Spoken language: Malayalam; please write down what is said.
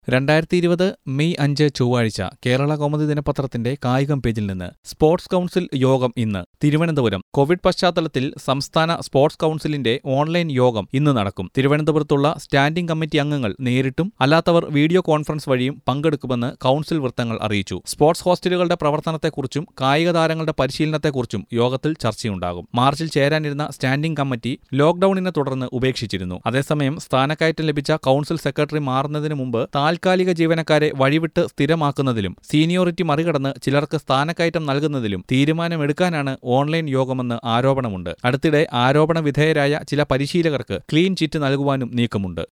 രണ്ടായിരത്തി ഇരുപത് മെയ് അഞ്ച് ചൊവ്വാഴ്ച കേരള കൗമുദി ദിനപത്രത്തിന്റെ കായികം പേജിൽ നിന്ന് സ്പോർട്സ് കൗൺസിൽ യോഗം ഇന്ന് തിരുവനന്തപുരം കോവിഡ് പശ്ചാത്തലത്തിൽ സംസ്ഥാന സ്പോർട്സ് കൗൺസിലിന്റെ ഓൺലൈൻ യോഗം ഇന്ന് നടക്കും തിരുവനന്തപുരത്തുള്ള സ്റ്റാൻഡിംഗ് കമ്മിറ്റി അംഗങ്ങൾ നേരിട്ടും അല്ലാത്തവർ വീഡിയോ കോൺഫറൻസ് വഴിയും പങ്കെടുക്കുമെന്ന് കൗൺസിൽ വൃത്തങ്ങൾ അറിയിച്ചു സ്പോർട്സ് ഹോസ്റ്റലുകളുടെ പ്രവർത്തനത്തെക്കുറിച്ചും കായിക താരങ്ങളുടെ പരിശീലനത്തെക്കുറിച്ചും യോഗത്തിൽ ചർച്ചയുണ്ടാകും മാർച്ചിൽ ചേരാനിരുന്ന സ്റ്റാൻഡിംഗ് കമ്മിറ്റി ലോക്ഡൌണിനെ തുടർന്ന് ഉപേക്ഷിച്ചിരുന്നു അതേസമയം സ്ഥാനക്കയറ്റം ലഭിച്ച കൗൺസിൽ സെക്രട്ടറി മാറുന്നതിന് മുമ്പ് താൽക്കാലിക ജീവനക്കാരെ വഴിവിട്ട് സ്ഥിരമാക്കുന്നതിലും സീനിയോറിറ്റി മറികടന്ന് ചിലർക്ക് സ്ഥാനക്കയറ്റം നൽകുന്നതിലും തീരുമാനമെടുക്കാനാണ് ഓൺലൈൻ യോഗമെന്ന് ആരോപണമുണ്ട് അടുത്തിടെ ആരോപണ വിധേയരായ ചില പരിശീലകർക്ക് ക്ലീൻ ചിറ്റ് നൽകുവാനും നീക്കമുണ്ട്